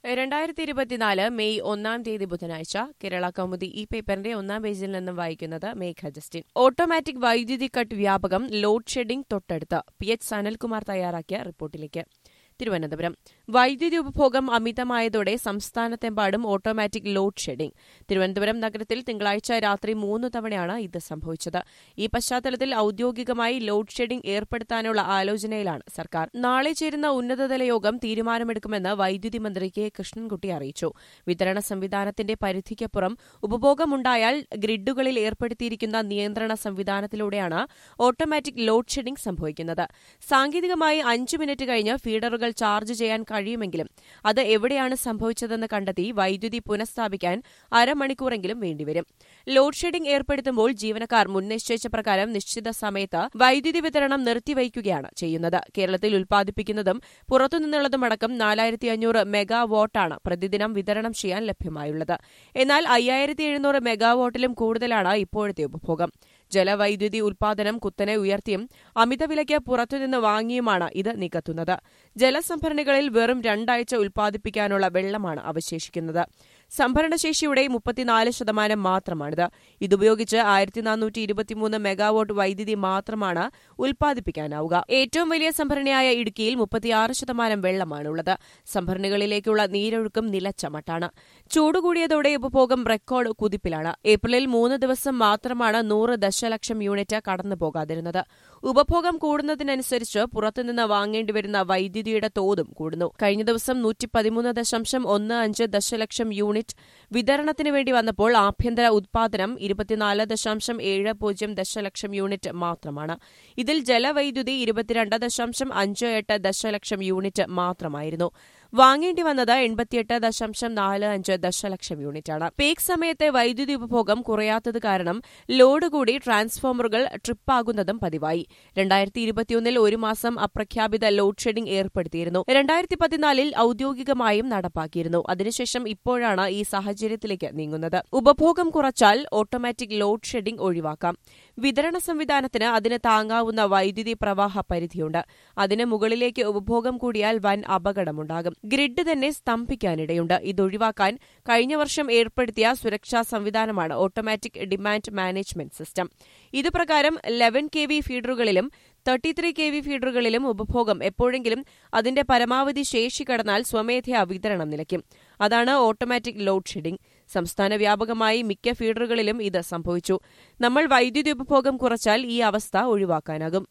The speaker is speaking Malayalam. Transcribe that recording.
രണ്ടായിരത്തി ഇരുപത്തിനാല് മെയ് ഒന്നാം തീയതി ബുധനാഴ്ച കേരള കൗമുദി ഈ പേപ്പറിന്റെ ഒന്നാം പേജിൽ നിന്നും വായിക്കുന്നത് മേഘ ജസ്റ്റിൻ ഓട്ടോമാറ്റിക് വൈദ്യുതി കട്ട് വ്യാപകം ലോഡ് ഷെഡിംഗ് തൊട്ടടുത്ത് പി എച്ച് സനൽകുമാർ തയ്യാറാക്കിയ റിപ്പോർട്ടിലേക്ക് തിരുവനന്തപുരം വൈദ്യുതി ഉപഭോഗം അമിതമായതോടെ സംസ്ഥാനത്തെമ്പാടും ഓട്ടോമാറ്റിക് ലോഡ് ഷെഡിംഗ് തിരുവനന്തപുരം നഗരത്തിൽ തിങ്കളാഴ്ച രാത്രി മൂന്ന് തവണയാണ് ഇത് സംഭവിച്ചത് ഈ പശ്ചാത്തലത്തിൽ ഔദ്യോഗികമായി ലോഡ് ഷെഡിംഗ് ഏർപ്പെടുത്താനുള്ള ആലോചനയിലാണ് സർക്കാർ നാളെ ചേരുന്ന ഉന്നതതല യോഗം തീരുമാനമെടുക്കുമെന്ന് വൈദ്യുതി മന്ത്രി കെ കൃഷ്ണൻകുട്ടി അറിയിച്ചു വിതരണ സംവിധാനത്തിന്റെ പരിധിക്കപ്പുറം ഉപഭോഗമുണ്ടായാൽ ഗ്രിഡുകളിൽ ഏർപ്പെടുത്തിയിരിക്കുന്ന നിയന്ത്രണ സംവിധാനത്തിലൂടെയാണ് ഓട്ടോമാറ്റിക് ലോഡ് ഷെഡിംഗ് സംഭവിക്കുന്നത് സാങ്കേതികമായി അഞ്ച് മിനിറ്റ് കഴിഞ്ഞ് ഫീഡറുകൾ ചാർജ് ചെയ്യാൻ കഴിയുമെങ്കിലും അത് എവിടെയാണ് സംഭവിച്ചതെന്ന് കണ്ടെത്തി വൈദ്യുതി പുനഃസ്ഥാപിക്കാൻ അരമണിക്കൂറെങ്കിലും വേണ്ടിവരും ലോഡ് ഷെഡിംഗ് ഏർപ്പെടുത്തുമ്പോൾ ജീവനക്കാർ മുൻനിശ്ചയിച്ച പ്രകാരം നിശ്ചിത സമയത്ത് വൈദ്യുതി വിതരണം നിർത്തിവയ്ക്കുകയാണ് ചെയ്യുന്നത് കേരളത്തിൽ ഉൽപ്പാദിപ്പിക്കുന്നതും പുറത്തുനിന്നുള്ളതുമടക്കം നാലായിരത്തി അഞ്ഞൂറ് മെഗാവാട്ടാണ് പ്രതിദിനം വിതരണം ചെയ്യാൻ ലഭ്യമായുള്ളത് എന്നാൽ അയ്യായിരത്തി എഴുന്നൂറ് മെഗാവാട്ടിലും കൂടുതലാണ് ഇപ്പോഴത്തെ ഉപഭോഗം ജലവൈദ്യുതി ഉൽപാദനം കുത്തനെ ഉയർത്തിയും അമിതവിലയ്ക്ക് പുറത്തുനിന്ന് വാങ്ങിയുമാണ് ഇത് നികത്തുന്നത് ജലസംഭരണികളിൽ വെറും രണ്ടാഴ്ച ഉൽപ്പാദിപ്പിക്കാനുള്ള വെള്ളമാണ് അവശേഷിക്കുന്നത് സംഭരണശേഷിയുടെ മുപ്പത്തിനാല് ശതമാനം മാത്രമാണിത് ഇതുപയോഗിച്ച് ആയിരത്തി നാനൂറ്റി ഇരുപത്തിമൂന്ന് മെഗാവാട്ട് വൈദ്യുതി മാത്രമാണ് ഉൽപ്പാദിപ്പിക്കാനാവുക ഏറ്റവും വലിയ സംഭരണിയായ ഇടുക്കിയിൽ മുപ്പത്തിയാറ് ശതമാനം വെള്ളമാണുള്ളത് സംഭരണികളിലേക്കുള്ള നീരൊഴുക്കും നിലച്ച മട്ടാണ് ചൂടുകൂടിയതോടെ ഉപഭോഗം റെക്കോർഡ് കുതിപ്പിലാണ് ഏപ്രിലിൽ മൂന്ന് ദിവസം മാത്രമാണ് നൂറ് ദശലക്ഷം യൂണിറ്റ് കടന്നു പോകാതിരുന്നത് ഉപഭോഗം കൂടുന്നതിനനുസരിച്ച് പുറത്തുനിന്ന് വാങ്ങേണ്ടിവരുന്ന വൈദ്യുതിയുടെ തോതും കൂടുന്നു കഴിഞ്ഞ ദിവസം നൂറ്റി പതിമൂന്ന് ദശാംശം ഒന്ന് അഞ്ച് ദശലക്ഷം യൂണിറ്റ് വിതരണത്തിന് വേണ്ടി വന്നപ്പോൾ ആഭ്യന്തര ഉത്പാദനം ഇരുപത്തിനാല് ദശാംശം ഏഴ് പൂജ്യം ദശലക്ഷം യൂണിറ്റ് മാത്രമാണ് ഇതിൽ ജലവൈദ്യുതി ഇരുപത്തിരണ്ട് ദശാംശം അഞ്ച് എട്ട് ദശലക്ഷം യൂണിറ്റ് മാത്രമായിരുന്നു വാങ്ങേണ്ടി വന്നത് എൺപത്തിയെട്ട് ദശാംശം നാല് അഞ്ച് ദശലക്ഷം യൂണിറ്റാണ് പീക്ക് സമയത്തെ വൈദ്യുതി ഉപഭോഗം കുറയാത്തത് കാരണം ലോഡ് കൂടി ട്രാൻസ്ഫോമറുകൾ ട്രിപ്പാകുന്നതും പതിവായി രണ്ടായിരത്തി ഇരുപത്തിയൊന്നിൽ ഒരു മാസം അപ്രഖ്യാപിത ലോഡ് ഷെഡിംഗ് ഏർപ്പെടുത്തിയിരുന്നു രണ്ടായിരത്തി പതിനാലിൽ ഔദ്യോഗികമായും നടപ്പാക്കിയിരുന്നു അതിനുശേഷം ഇപ്പോഴാണ് ഈ സാഹചര്യത്തിലേക്ക് നീങ്ങുന്നത് ഉപഭോഗം കുറച്ചാൽ ഓട്ടോമാറ്റിക് ലോഡ് ഷെഡിംഗ് ഒഴിവാക്കാം വിതരണ സംവിധാനത്തിന് അതിന് താങ്ങാവുന്ന വൈദ്യുതി പ്രവാഹ പരിധിയുണ്ട് അതിന് മുകളിലേക്ക് ഉപഭോഗം കൂടിയാൽ വൻ അപകടമുണ്ടാകും ഗ്രിഡ് തന്നെ സ്തംഭിക്കാനിടയുണ്ട് ഇതൊഴിവാക്കാൻ കഴിഞ്ഞ വർഷം ഏർപ്പെടുത്തിയ സുരക്ഷാ സംവിധാനമാണ് ഓട്ടോമാറ്റിക് ഡിമാൻഡ് മാനേജ്മെന്റ് സിസ്റ്റം ഇതുപ്രകാരം ലെവൻ കെ വി ഫീഡറുകളിലും തേർട്ടി ത്രീ കെ വി ഫീഡറുകളിലും ഉപഭോഗം എപ്പോഴെങ്കിലും അതിന്റെ പരമാവധി ശേഷി കടന്നാൽ സ്വമേധയാ വിതരണം നിലയ്ക്കും അതാണ് ഓട്ടോമാറ്റിക് ലോഡ് ഷെഡിംഗ് സംസ്ഥാന വ്യാപകമായി മിക്ക ഫീഡറുകളിലും ഇത് സംഭവിച്ചു നമ്മൾ വൈദ്യുതി ഉപഭോഗം കുറച്ചാൽ ഈ അവസ്ഥ ഒഴിവാക്കാനാകും